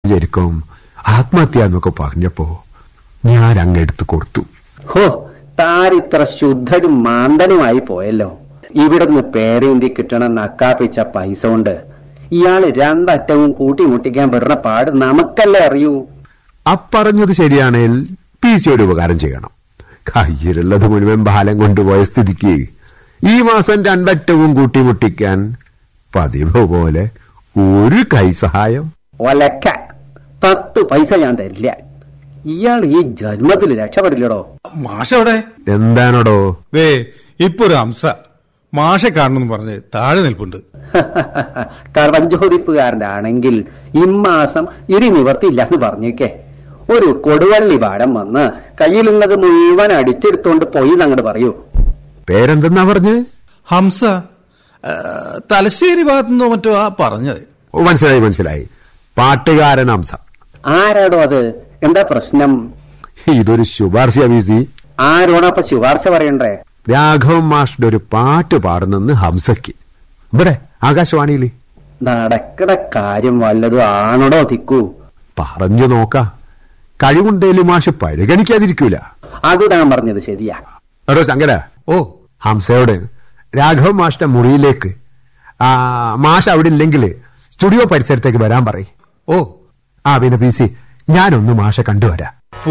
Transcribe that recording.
ശരിക്കും ആത്മഹത്യ എന്നൊക്കെ പറഞ്ഞപ്പോ ഞാൻ അങ്ങ് എടുത്തു കൊടുത്തു ഹോ താരിത്ര ശുദ്ധരും മാന്തനുമായി പോയല്ലോ ഇവിടുന്ന് പേരേന്തി കിട്ടണ നക്കാപ്പിച്ച പൈസ കൊണ്ട് ഇയാള് രണ്ടറ്റവും കൂട്ടിമുട്ടിക്കാൻ വിടുന്ന പാട് നമുക്കല്ലേ അറിയൂ അപ്പറഞ്ഞത് ശരിയാണെങ്കിൽ പി സിയോട് ഉപകാരം ചെയ്യണം കയ്യിലുള്ളത് മുഴുവൻ ബാലം കൊണ്ടുപോയ സ്ഥിതിക്ക് ഈ മാസം രണ്ടറ്റവും കൂട്ടിമുട്ടിക്കാൻ പതിവ് പോലെ ഒരു കൈ സഹായം ഒലക്ക പത്ത് പൈസ ഞാൻ തരില്ല ഇയാൾ ഈ ജന്മത്തിൽ രക്ഷപ്പെടില്ലടോ മാഷ എവിടെ എന്താണോടോ ദേ ഇപ്പൊ ഒരു ഹംസ മാഷെ കാണണമെന്ന് പറഞ്ഞ് താഴെ നിൽപ്പുണ്ട് കർവഞ്ചോദിപ്പുകാരന്റെ ആണെങ്കിൽ ഇമ്മാസം ഇരി നിവർത്തിയില്ല എന്ന് പറഞ്ഞേക്കേ ഒരു കൊടുവള്ളി പാടം വന്ന് കയ്യിലുള്ളത് മുഴുവൻ അടിച്ചെടുത്തോണ്ട് പോയി എന്നങ്ങോട്ട് പറയൂ പേരെന്തെന്നാ പറഞ്ഞ് ഹംസ ആ, തലശ്ശേരി ഭാഗത്തുനിന്നോ മറ്റോ ആ പറഞ്ഞത് ഓ മനസ്സിലായി മനസ്സിലായി പാട്ടുകാരൻ അംസ ആരാടോ അത് എന്താ പ്രശ്നം ഇതൊരു ശുപാർശ വി സി ആരോടൊപ്പം ശുപാർശ പറയണ്ടേ രാഘവൻ മാഷിന്റെ ഒരു പാട്ട് പാടുന്നെന്ന് ഹംസയ്ക്ക് ഇവിടെ ആകാശവാണിയിൽ നടക്കണ കാര്യം വല്ലതും ആണോടോ തിക്കൂ പറഞ്ഞു നോക്ക കഴിവുണ്ടേലും മാഷ് പരിഗണിക്കാതിരിക്കൂല അത് താൻ പറഞ്ഞത് ശരിയാ എടോ ശങ്കര ഓ ഹംസയോട് രാഘവൻ മാഷിന്റെ മുറിയിലേക്ക് ആ, മാഷ് അവിടെ ഇല്ലെങ്കിൽ സ്റ്റുഡിയോ പരിസരത്തേക്ക് വരാൻ പറയും ഓ ആ പിന്നെ പി സി ഞാനൊന്ന് മാഷെ കണ്ടുവരാം